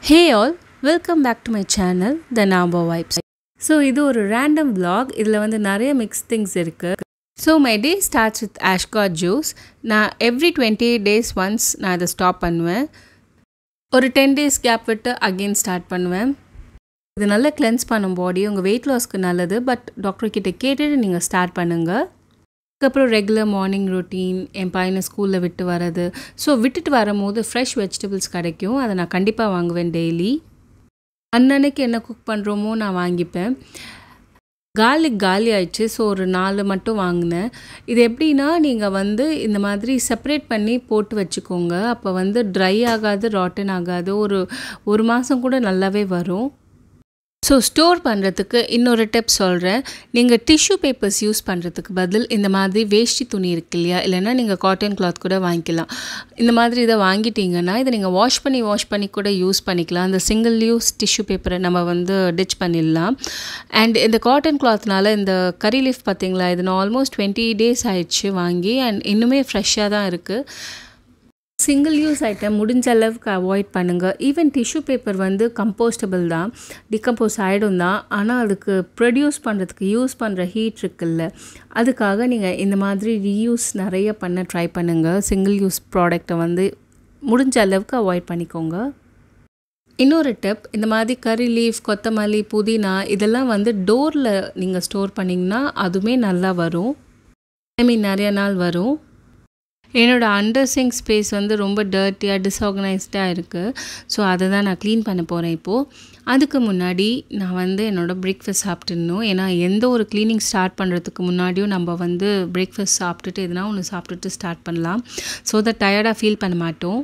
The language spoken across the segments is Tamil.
hey all welcome back to my channel the நாபோ வைப்ஸ் ஸோ இது ஒரு ரேண்டம் vlog இதில் வந்து நிறைய மிக்ஸ் திங்ஸ் இருக்குது so my day starts with ash gourd juice நான் every twenty eight days once நான் இதை ஸ்டாப் பண்ணுவேன் ஒரு டென் டேஸ் கேப் விட்டு அகெயின் ஸ்டார்ட் பண்ணுவேன் இது நல்லா கிளென்ஸ் பண்ணும் பாடி உங்கள் வெயிட் லாஸ்க்கு நல்லது பட் டாக்டர் கிட்ட கேட்டுட்டு நீங்கள் ஸ்டார்ட் பண்ணுங்கள் அதுக்கப்புறம் ரெகுலர் மார்னிங் ரொட்டீன் என் பையனை ஸ்கூலில் விட்டு வர்றது ஸோ விட்டுட்டு வரும்போது ஃப்ரெஷ் வெஜிடபிள்ஸ் கிடைக்கும் அதை நான் கண்டிப்பாக வாங்குவேன் டெய்லி அன்னன்னைக்கு என்ன குக் பண்ணுறோமோ நான் வாங்கிப்பேன் கார்லிக் காலி ஆயிடுச்சு ஸோ ஒரு நாலு மட்டும் வாங்கினேன் இது எப்படின்னா நீங்கள் வந்து இந்த மாதிரி செப்பரேட் பண்ணி போட்டு வச்சுக்கோங்க அப்போ வந்து ட்ரை ஆகாது ராட்டன் ஆகாது ஒரு ஒரு மாதம் கூட நல்லாவே வரும் ஸோ ஸ்டோர் பண்ணுறதுக்கு இன்னொரு டிப் சொல்கிறேன் நீங்கள் டிஷ்யூ பேப்பர்ஸ் யூஸ் பண்ணுறதுக்கு பதில் இந்த மாதிரி வேஷ்டி துணி இருக்கு இல்லையா இல்லைன்னா நீங்கள் காட்டன் கிளாத் கூட வாங்கிக்கலாம் இந்த மாதிரி இதை வாங்கிட்டீங்கன்னா இதை நீங்கள் வாஷ் பண்ணி வாஷ் பண்ணி கூட யூஸ் பண்ணிக்கலாம் அந்த சிங்கிள் யூஸ் டிஷ்யூ பேப்பரை நம்ம வந்து டிச் பண்ணிடலாம் அண்ட் இந்த காட்டன் கிளாத்னால இந்த கரி லீஃப் பார்த்தீங்களா இது நான் ஆல்மோஸ்ட் டுவெண்ட்டி டேஸ் ஆயிடுச்சு வாங்கி அண்ட் இன்னுமே ஃப்ரெஷ்ஷாக தான் இருக்குது சிங்கிள் யூஸ் ஐட்டம் முடிஞ்ச அளவுக்கு அவாய்ட் பண்ணுங்கள் ஈவன் டிஷ்யூ பேப்பர் வந்து கம்போஸ்டபிள் தான் டிகம்போஸ் ஆகிடும் தான் ஆனால் அதுக்கு ப்ரொடியூஸ் பண்ணுறதுக்கு யூஸ் பண்ணுற ஹீட் இருக்குல்ல அதுக்காக நீங்கள் இந்த மாதிரி ரீயூஸ் நிறைய பண்ண ட்ரை பண்ணுங்கள் சிங்கிள் யூஸ் ப்ராடக்டை வந்து முடிஞ்ச அளவுக்கு அவாய்ட் பண்ணிக்கோங்க இன்னொரு டிப் இந்த மாதிரி கறி லீஃப் கொத்தமல்லி புதினா இதெல்லாம் வந்து டோரில் நீங்கள் ஸ்டோர் பண்ணிங்கன்னா அதுவுமே நல்லா வரும் ஐ மீன் நிறைய நாள் வரும் என்னோடய அண்டர் சிங்க் ஸ்பேஸ் வந்து ரொம்ப டர்ட்டியாக டிஸ்ஆர்கனைஸ்டாக இருக்குது ஸோ அதை தான் நான் க்ளீன் பண்ண போகிறேன் இப்போது அதுக்கு முன்னாடி நான் வந்து என்னோடய பிரேக்ஃபாஸ்ட் சாப்பிட்டுடணும் ஏன்னா எந்த ஒரு க்ளீனிங் ஸ்டார்ட் பண்ணுறதுக்கு முன்னாடியும் நம்ம வந்து பிரேக்ஃபாஸ்ட் சாப்பிட்டுட்டு எதுனா ஒன்று சாப்பிட்டுட்டு ஸ்டார்ட் பண்ணலாம் ஸோ தட் டயர்டாக ஃபீல் பண்ண மாட்டோம்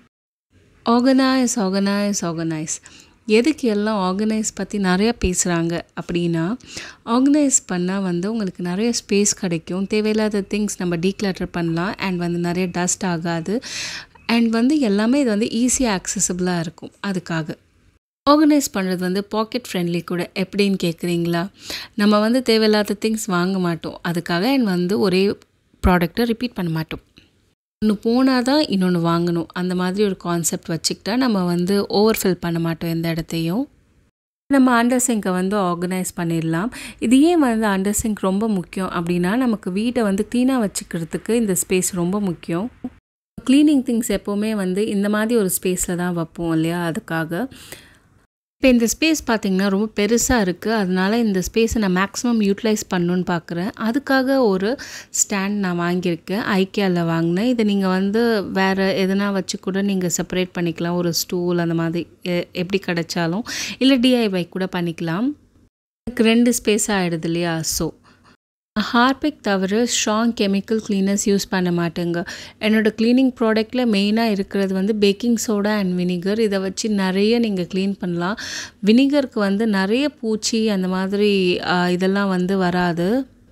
ஆர்கனைஸ் ஆர்கனைஸ் ஆர்கனைஸ் எதுக்கு எல்லாம் ஆர்கனைஸ் பற்றி நிறையா பேசுகிறாங்க அப்படின்னா ஆர்கனைஸ் பண்ணால் வந்து உங்களுக்கு நிறைய ஸ்பேஸ் கிடைக்கும் தேவையில்லாத திங்ஸ் நம்ம டீக்ளட்டர் பண்ணலாம் அண்ட் வந்து நிறைய டஸ்ட் ஆகாது அண்ட் வந்து எல்லாமே இது வந்து ஈஸியாக ஆக்சசபிளாக இருக்கும் அதுக்காக ஆர்கனைஸ் பண்ணுறது வந்து பாக்கெட் ஃப்ரெண்ட்லி கூட எப்படின்னு கேட்குறீங்களா நம்ம வந்து தேவையில்லாத திங்ஸ் வாங்க மாட்டோம் அதுக்காக அண்ட் வந்து ஒரே ப்ராடக்டை ரிப்பீட் பண்ண மாட்டோம் ஒன்று போனால் தான் இன்னொன்று வாங்கணும் அந்த மாதிரி ஒரு கான்செப்ட் வச்சுக்கிட்டா நம்ம வந்து ஓவர்ஃபில் பண்ண மாட்டோம் எந்த இடத்தையும் நம்ம அண்டர் சிங்கை வந்து ஆர்கனைஸ் பண்ணிடலாம் இது ஏன் வந்து அண்டர் சிங்க் ரொம்ப முக்கியம் அப்படின்னா நமக்கு வீட்டை வந்து க்ளீனாக வச்சுக்கிறதுக்கு இந்த ஸ்பேஸ் ரொம்ப முக்கியம் க்ளீனிங் திங்ஸ் எப்போவுமே வந்து இந்த மாதிரி ஒரு ஸ்பேஸில் தான் வைப்போம் இல்லையா அதுக்காக இப்போ இந்த ஸ்பேஸ் பார்த்திங்கன்னா ரொம்ப பெருசாக இருக்குது அதனால் இந்த ஸ்பேஸை நான் மேக்ஸிமம் யூட்டிலைஸ் பண்ணணுன்னு பார்க்குறேன் அதுக்காக ஒரு ஸ்டாண்ட் நான் வாங்கியிருக்கேன் ஐக்கியாவில் வாங்கினேன் இதை நீங்கள் வந்து வேறு எதனா வச்சு கூட நீங்கள் செப்பரேட் பண்ணிக்கலாம் ஒரு ஸ்டூல் அந்த மாதிரி எப்படி கிடைச்சாலும் இல்லை டிஐவை கூட பண்ணிக்கலாம் எனக்கு ரெண்டு ஸ்பேஸ் ஆகிடுது இல்லையா ஸோ ஹார்பிக் தவிர ஸ்ட்ராங் கெமிக்கல் கிளீனர்ஸ் யூஸ் பண்ண மாட்டேங்க என்னோடய க்ளீனிங் ப்ராடக்டில் மெயினாக இருக்கிறது வந்து பேக்கிங் சோடா அண்ட் வினிகர் இதை வச்சு நிறைய நீங்கள் க்ளீன் பண்ணலாம் வினிகருக்கு வந்து நிறைய பூச்சி அந்த மாதிரி இதெல்லாம் வந்து வராது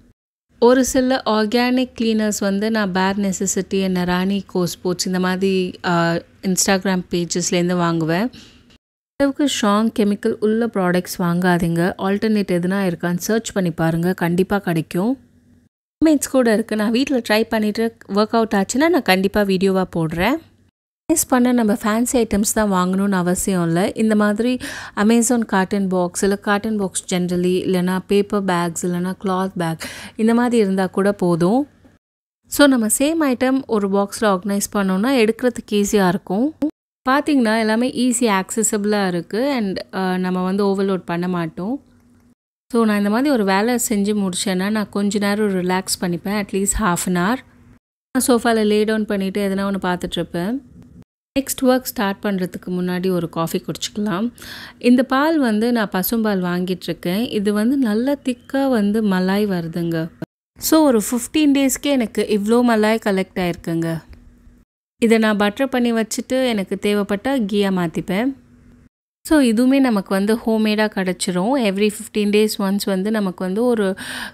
ஒரு சில ஆர்கானிக் க்ளீனர்ஸ் வந்து நான் பேர் நெசசிட்டி என்ன ராணி கோ ஸ்போர்ட்ஸ் இந்த மாதிரி இன்ஸ்டாகிராம் பேஜஸ்லேருந்து வாங்குவேன் அளவுக்கு ஸ்ட்ராங் கெமிக்கல் உள்ள ப்ராடக்ட்ஸ் வாங்காதீங்க ஆல்டர்னேட் எதுனா இருக்கான்னு சர்ச் பண்ணி பாருங்கள் கண்டிப்பாக கிடைக்கும் மேட்ஸ் கூட இருக்குது நான் வீட்டில் ட்ரை பண்ணிவிட்டு ஒர்க் அவுட் ஆச்சுன்னா நான் கண்டிப்பாக வீடியோவாக போடுறேன் யூஸ் பண்ண நம்ம ஃபேன்சி ஐட்டம்ஸ் தான் வாங்கணும்னு அவசியம் இல்லை இந்த மாதிரி அமேசான் காட்டன் பாக்ஸ் இல்லை காட்டன் பாக்ஸ் ஜென்ரலி இல்லைனா பேப்பர் பேக்ஸ் இல்லைனா கிளாத் பேக் இந்த மாதிரி இருந்தால் கூட போதும் ஸோ நம்ம சேம் ஐட்டம் ஒரு பாக்ஸில் ஆர்கனைஸ் பண்ணோன்னா எடுக்கிறதுக்கு ஈஸியாக இருக்கும் பார்த்திங்கன்னா எல்லாமே ஈஸி ஆக்சசபிளாக இருக்குது அண்ட் நம்ம வந்து ஓவர்லோட் பண்ண மாட்டோம் ஸோ நான் இந்த மாதிரி ஒரு வேலை செஞ்சு முடிச்சேன்னா நான் கொஞ்ச நேரம் ரிலாக்ஸ் பண்ணிப்பேன் அட்லீஸ்ட் ஹாஃப் அன் ஹவர் நான் சோஃபாவில் லே டவுன் பண்ணிவிட்டு எதனா ஒன்று பார்த்துட்ருப்பேன் நெக்ஸ்ட் ஒர்க் ஸ்டார்ட் பண்ணுறதுக்கு முன்னாடி ஒரு காஃபி குடிச்சிக்கலாம் இந்த பால் வந்து நான் பசும்பால் வாங்கிட்டுருக்கேன் இது வந்து நல்ல திக்காக வந்து மலாய் வருதுங்க ஸோ ஒரு ஃபிஃப்டீன் டேஸ்க்கே எனக்கு இவ்வளோ மலாய் கலெக்ட் ஆயிருக்குங்க இதை நான் பட்டர் பண்ணி வச்சுட்டு எனக்கு தேவைப்பட்டால் கீயாக மாற்றிப்பேன் ஸோ இதுவுமே நமக்கு வந்து ஹோம்மேடாக கிடச்சிரும் எவ்ரி ஃபிஃப்டீன் டேஸ் ஒன்ஸ் வந்து நமக்கு வந்து ஒரு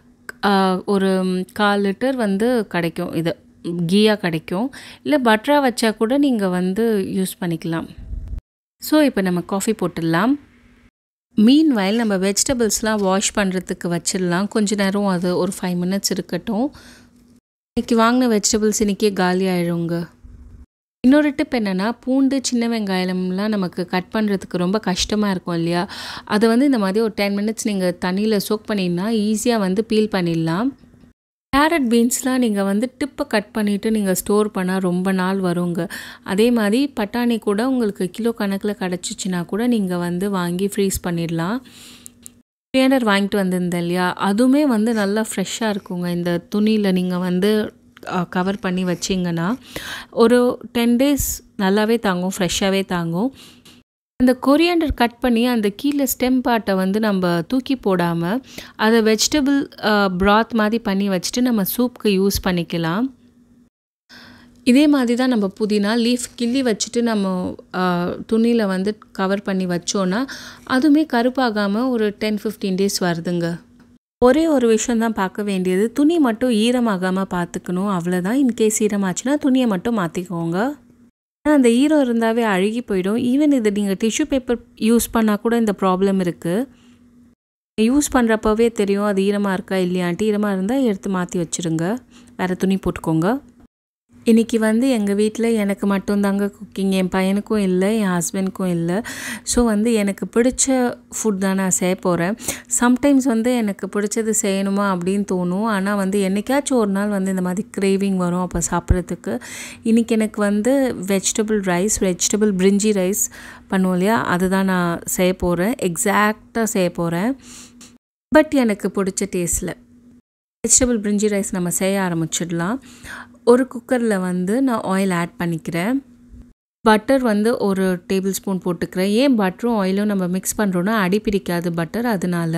ஒரு கால் லிட்டர் வந்து கிடைக்கும் இது கீயாக கிடைக்கும் இல்லை பட்டராக வச்சா கூட நீங்கள் வந்து யூஸ் பண்ணிக்கலாம் ஸோ இப்போ நம்ம காஃபி போட்டுடலாம் மீன் வயல் நம்ம வெஜிடபிள்ஸ்லாம் வாஷ் பண்ணுறதுக்கு வச்சிடலாம் கொஞ்ச நேரம் அது ஒரு ஃபைவ் மினிட்ஸ் இருக்கட்டும் இன்றைக்கி வாங்கின வெஜிடபிள்ஸ் இன்றைக்கே காலி ஆகிடுங்க இன்னொரு டிப் என்னென்னா பூண்டு சின்ன வெங்காயம்லாம் நமக்கு கட் பண்ணுறதுக்கு ரொம்ப கஷ்டமாக இருக்கும் இல்லையா அதை வந்து இந்த மாதிரி ஒரு டென் மினிட்ஸ் நீங்கள் தண்ணியில் சோக் பண்ணிங்கன்னா ஈஸியாக வந்து பீல் பண்ணிடலாம் கேரட் பீன்ஸ்லாம் நீங்கள் வந்து டிப்பை கட் பண்ணிவிட்டு நீங்கள் ஸ்டோர் பண்ணால் ரொம்ப நாள் வருங்க அதே மாதிரி பட்டாணி கூட உங்களுக்கு கிலோ கணக்கில் கிடச்சிச்சின்னா கூட நீங்கள் வந்து வாங்கி ஃப்ரீஸ் பண்ணிடலாம் பிரியாணர் வாங்கிட்டு வந்திருந்தேன் இல்லையா அதுவுமே வந்து நல்லா ஃப்ரெஷ்ஷாக இருக்குங்க இந்த துணியில் நீங்கள் வந்து கவர் பண்ணி வச்சிங்கன்னா ஒரு டென் டேஸ் நல்லாவே தாங்கும் ஃப்ரெஷ்ஷாகவே தாங்கும் அந்த கொரியாண்டர் கட் பண்ணி அந்த கீழே ஸ்டெம் பார்ட்டை வந்து நம்ம தூக்கி போடாமல் அதை வெஜிடபிள் ப்ராத் மாதிரி பண்ணி வச்சுட்டு நம்ம சூப்புக்கு யூஸ் பண்ணிக்கலாம் இதே மாதிரி தான் நம்ம புதினா லீஃப் கிள்ளி வச்சுட்டு நம்ம துணியில் வந்து கவர் பண்ணி வச்சோன்னா அதுவுமே கருப்பாகாமல் ஒரு டென் ஃபிஃப்டீன் டேஸ் வருதுங்க ஒரே ஒரு விஷயம் தான் பார்க்க வேண்டியது துணி மட்டும் ஈரமாகாமல் பார்த்துக்கணும் அவ்வளோதான் இன்கேஸ் ஈரமாச்சுன்னா துணியை மட்டும் மாற்றிக்கோங்க அந்த ஈரம் இருந்தாவே அழுகி போயிடும் ஈவன் இது நீங்கள் டிஷ்யூ பேப்பர் யூஸ் பண்ணால் கூட இந்த ப்ராப்ளம் இருக்குது யூஸ் பண்ணுறப்பவே தெரியும் அது ஈரமாக இருக்கா இல்லையான்ட்டு ஈரமாக இருந்தால் எடுத்து மாற்றி வச்சுருங்க வேறு துணி போட்டுக்கோங்க இன்றைக்கி வந்து எங்கள் வீட்டில் எனக்கு மட்டும்தாங்க குக்கிங் என் பையனுக்கும் இல்லை என் ஹஸ்பண்ட்க்கும் இல்லை ஸோ வந்து எனக்கு பிடிச்ச ஃபுட் தான் நான் செய்ய போகிறேன் சம்டைம்ஸ் வந்து எனக்கு பிடிச்சது செய்யணுமா அப்படின்னு தோணும் ஆனால் வந்து என்றைக்காச்சும் ஒரு நாள் வந்து இந்த மாதிரி கிரேவிங் வரும் அப்போ சாப்பிட்றதுக்கு இன்றைக்கி எனக்கு வந்து vegetable rice vegetable brinji rice பண்ணுவோம் இல்லையா அதுதான் நான் செய்ய போகிறேன் எக்ஸாக்டாக செய்ய போகிறேன் பட் எனக்கு பிடிச்ச டேஸ்ட்டில் வெஜிடபிள் பிரிஞ்சி ரைஸ் நம்ம செய்ய ஆரம்பிச்சிடலாம் ஒரு குக்கரில் வந்து நான் ஆயில் ஆட் பண்ணிக்கிறேன் பட்டர் வந்து ஒரு டேபிள் ஸ்பூன் போட்டுக்கிறேன் ஏன் பட்டரும் ஆயிலும் நம்ம மிக்ஸ் பண்ணுறோன்னா அடி பிடிக்காது பட்டர் அதனால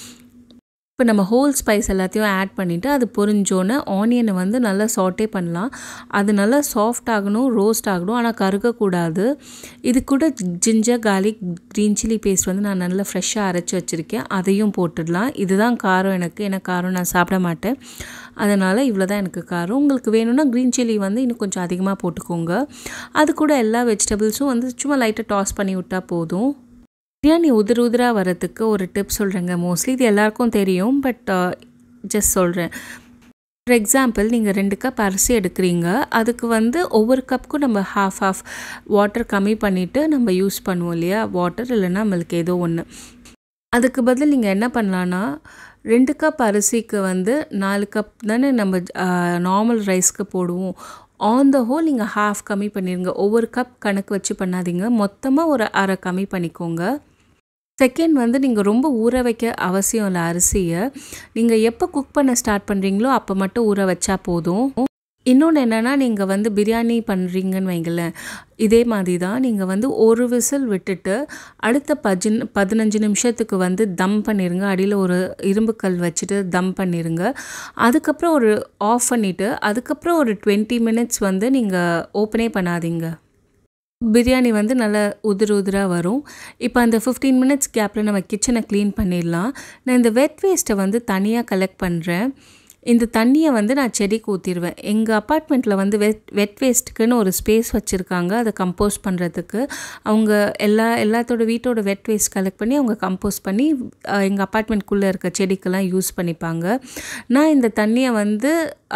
இப்போ நம்ம ஹோல் ஸ்பைஸ் எல்லாத்தையும் ஆட் பண்ணிவிட்டு அது பொரிஞ்சோன்னே ஆனியனை வந்து நல்லா சாட்டே பண்ணலாம் அது நல்லா சாஃப்ட் ஆகணும் ரோஸ்ட் ஆகணும் ஆனால் கருகக்கூடாது இது கூட ginger garlic green chilli paste வந்து நான் நல்லா ஃப்ரெஷ்ஷாக அரைச்சி வச்சுருக்கேன் அதையும் போட்டுடலாம் இதுதான் காரம் எனக்கு ஏன்னா காரம் நான் சாப்பிட மாட்டேன் அதனால் இவ்வளோ தான் எனக்கு காரம் உங்களுக்கு வேணும்னா க்ரீன் சில்லி வந்து இன்னும் கொஞ்சம் அதிகமாக போட்டுக்கோங்க அது கூட எல்லா வெஜிடபிள்ஸும் வந்து சும்மா லைட்டாக டாஸ் பண்ணி விட்டால் போதும் பிரியாணி உதிர உதிராக வரத்துக்கு ஒரு டிப் சொல்கிறேங்க மோஸ்ட்லி இது எல்லாருக்கும் தெரியும் பட் ஜஸ்ட் சொல்கிறேன் ஃபார் எக்ஸாம்பிள் நீங்கள் ரெண்டு கப் அரிசி எடுக்கிறீங்க அதுக்கு வந்து ஒவ்வொரு கப்புக்கும் நம்ம ஹாஃப் ஆஃப் வாட்டர் கம்மி பண்ணிவிட்டு நம்ம யூஸ் பண்ணுவோம் இல்லையா வாட்டர் இல்லைன்னா மில்க் ஏதோ ஒன்று அதுக்கு பதில் நீங்கள் என்ன பண்ணலான்னா ரெண்டு கப் அரிசிக்கு வந்து நாலு கப் தானே நம்ம நார்மல் ரைஸ்க்கு போடுவோம் ஆன் த ஹோல் நீங்கள் ஹாஃப் கம்மி பண்ணிடுங்க ஒவ்வொரு கப் கணக்கு வச்சு பண்ணாதீங்க மொத்தமாக ஒரு அரை கம்மி பண்ணிக்கோங்க செகண்ட் வந்து நீங்கள் ரொம்ப ஊற வைக்க அவசியம் இல்லை அரிசியை நீங்கள் எப்போ குக் பண்ண ஸ்டார்ட் பண்ணுறீங்களோ அப்போ மட்டும் ஊற வச்சா போதும் இன்னொன்று என்னென்னா நீங்கள் வந்து பிரியாணி பண்ணுறீங்கன்னு வைங்களேன் இதே மாதிரி தான் நீங்கள் வந்து ஒரு விசில் விட்டுட்டு அடுத்த பஜின் பதினஞ்சு நிமிஷத்துக்கு வந்து தம் பண்ணிடுங்க அடியில் ஒரு இரும்பு கல் வச்சுட்டு தம் பண்ணிடுங்க அதுக்கப்புறம் ஒரு ஆஃப் பண்ணிவிட்டு அதுக்கப்புறம் ஒரு டுவெண்ட்டி மினிட்ஸ் வந்து நீங்கள் ஓப்பனே பண்ணாதீங்க பிரியாணி வந்து நல்லா உதிர உதிராக வரும் இப்போ அந்த ஃபிஃப்டீன் மினிட்ஸ் கேப்பில் நம்ம கிச்சனை க்ளீன் பண்ணிடலாம் நான் இந்த வெட் வேஸ்ட்டை வந்து தனியாக கலெக்ட் பண்ணுறேன் இந்த தண்ணியை வந்து நான் செடிக்கு ஊற்றிடுவேன் எங்கள் அப்பார்ட்மெண்ட்டில் வந்து வெட் வெட் வேஸ்ட்டுக்குன்னு ஒரு ஸ்பேஸ் வச்சுருக்காங்க அதை கம்போஸ் பண்ணுறதுக்கு அவங்க எல்லா எல்லாத்தோட வீட்டோட வெட் வேஸ்ட் கலெக்ட் பண்ணி அவங்க கம்போஸ் பண்ணி எங்கள் அப்பார்ட்மெண்ட்குள்ளே இருக்க செடிக்கெல்லாம் யூஸ் பண்ணிப்பாங்க நான் இந்த தண்ணியை வந்து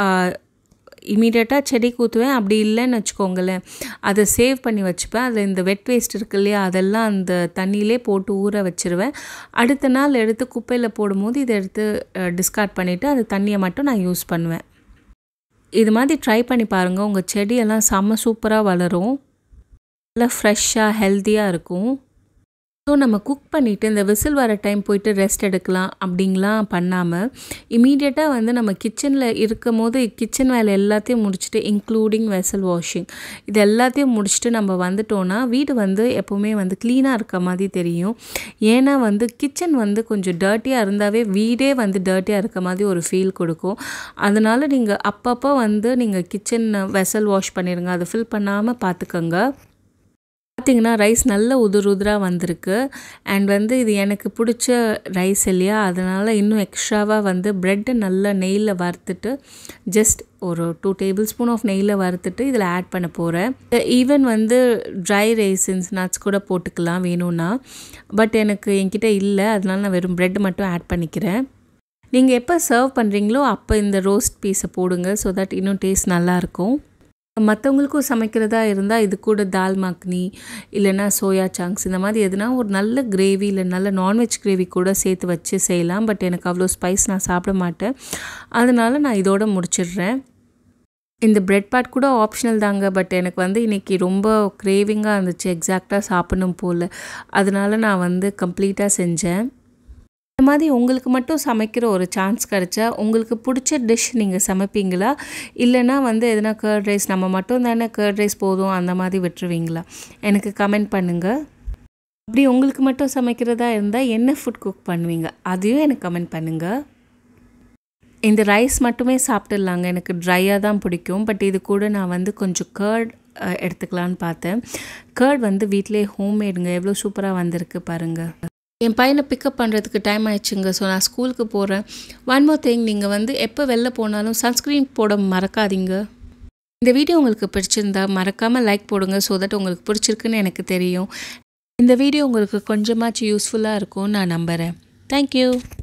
இமீடியட்டாக செடிக்கு ஊற்றுவேன் அப்படி இல்லைன்னு வச்சுக்கோங்களேன் அதை சேவ் பண்ணி வச்சுப்பேன் அதில் இந்த வெட் வேஸ்ட் இருக்கு இல்லையா அதெல்லாம் அந்த தண்ணியிலே போட்டு ஊற வச்சுருவேன் அடுத்த நாள் எடுத்து குப்பையில் போடும்போது இதை எடுத்து டிஸ்கார்ட் பண்ணிவிட்டு அந்த தண்ணியை மட்டும் நான் யூஸ் பண்ணுவேன் இது மாதிரி ட்ரை பண்ணி பாருங்கள் உங்கள் செடியெல்லாம் செம்ம சூப்பராக வளரும் நல்லா ஃப்ரெஷ்ஷாக ஹெல்த்தியாக இருக்கும் ஸோ நம்ம குக் பண்ணிவிட்டு இந்த விசில் வர டைம் போயிட்டு ரெஸ்ட் எடுக்கலாம் அப்படிங்கலாம் பண்ணாமல் இமீடியட்டாக வந்து நம்ம கிச்சனில் இருக்கும் போது கிச்சன் வேலை எல்லாத்தையும் முடிச்சுட்டு இன்க்ளூடிங் வெசல் வாஷிங் இது எல்லாத்தையும் முடிச்சுட்டு நம்ம வந்துட்டோன்னா வீடு வந்து எப்போவுமே வந்து க்ளீனாக இருக்க மாதிரி தெரியும் ஏன்னா வந்து கிச்சன் வந்து கொஞ்சம் டர்ட்டியாக இருந்தாவே வீடே வந்து டர்ட்டியாக இருக்க மாதிரி ஒரு ஃபீல் கொடுக்கும் அதனால் நீங்கள் அப்பப்போ வந்து நீங்கள் கிச்சன் வெசல் வாஷ் பண்ணிடுங்க அதை ஃபில் பண்ணாமல் பார்த்துக்கோங்க பார்த்திங்கன்னா ரைஸ் நல்ல உதிர் உதிராக வந்திருக்கு அண்ட் வந்து இது எனக்கு பிடிச்ச ரைஸ் இல்லையா அதனால் இன்னும் எக்ஸ்ட்ராவாக வந்து ப்ரெட்டை நல்லா நெய்யில் வறுத்துட்டு ஜஸ்ட் ஒரு டூ டேபிள் ஸ்பூன் ஆஃப் நெய்யில் வறுத்துட்டு இதில் ஆட் பண்ண போகிறேன் ஈவன் வந்து ட்ரை ரைசன்ஸ் நட்ஸ் கூட போட்டுக்கலாம் வேணும்னா பட் எனக்கு என்கிட்ட இல்லை அதனால நான் வெறும் ப்ரெட் மட்டும் ஆட் பண்ணிக்கிறேன் நீங்கள் எப்போ சர்வ் பண்ணுறீங்களோ அப்போ இந்த ரோஸ்ட் பீஸை போடுங்க ஸோ தட் இன்னும் டேஸ்ட் நல்லாயிருக்கும் மற்றவங்களுக்கும் சமைக்கிறதா இருந்தால் இது கூட தால் மக்னி இல்லைன்னா சோயா சாங்க்ஸ் இந்த மாதிரி எதுனா ஒரு நல்ல கிரேவி இல்லை நல்ல நான்வெஜ் கிரேவி கூட சேர்த்து வச்சு செய்யலாம் பட் எனக்கு அவ்வளோ ஸ்பைஸ் நான் சாப்பிட மாட்டேன் அதனால நான் இதோட முடிச்சிடுறேன் இந்த பிரெட் பார்ட் கூட ஆப்ஷனல் தாங்க பட் எனக்கு வந்து இன்றைக்கி ரொம்ப க்ரேவிங்காக இருந்துச்சு எக்ஸாக்டாக சாப்பிடணும் போல் அதனால நான் வந்து கம்ப்ளீட்டாக செஞ்சேன் இந்த மாதிரி உங்களுக்கு மட்டும் சமைக்கிற ஒரு சான்ஸ் கிடச்சா உங்களுக்கு பிடிச்ச டிஷ் நீங்கள் சமைப்பீங்களா இல்லைனா வந்து எதனா கர்ட் ரைஸ் நம்ம மட்டும் தானே கர்ட் ரைஸ் போதும் அந்த மாதிரி விட்டுருவீங்களா எனக்கு கமெண்ட் பண்ணுங்கள் அப்படி உங்களுக்கு மட்டும் சமைக்கிறதா இருந்தால் என்ன ஃபுட் குக் பண்ணுவீங்க அதையும் எனக்கு கமெண்ட் பண்ணுங்கள் இந்த ரைஸ் மட்டுமே சாப்பிட்டுடலாங்க எனக்கு ட்ரையாக தான் பிடிக்கும் பட் இது கூட நான் வந்து கொஞ்சம் கர்ட் எடுத்துக்கலான்னு பார்த்தேன் கர்ட் வந்து வீட்டிலே ஹோம்மேடுங்க எவ்வளோ சூப்பராக வந்திருக்கு பாருங்கள் என் பையனை பிக்கப் பண்ணுறதுக்கு டைம் ஆயிடுச்சுங்க ஸோ நான் ஸ்கூலுக்கு போகிறேன் ஒன் மோர் திங் நீங்கள் வந்து எப்போ வெளில போனாலும் சன்ஸ்க்ரீன் போட மறக்காதீங்க இந்த வீடியோ உங்களுக்கு பிடிச்சிருந்தா மறக்காமல் லைக் போடுங்க ஸோ தட் உங்களுக்கு பிடிச்சிருக்குன்னு எனக்கு தெரியும் இந்த வீடியோ உங்களுக்கு கொஞ்சமாச்சும் யூஸ்ஃபுல்லாக இருக்கும்னு நான் நம்புகிறேன் தேங்க்யூ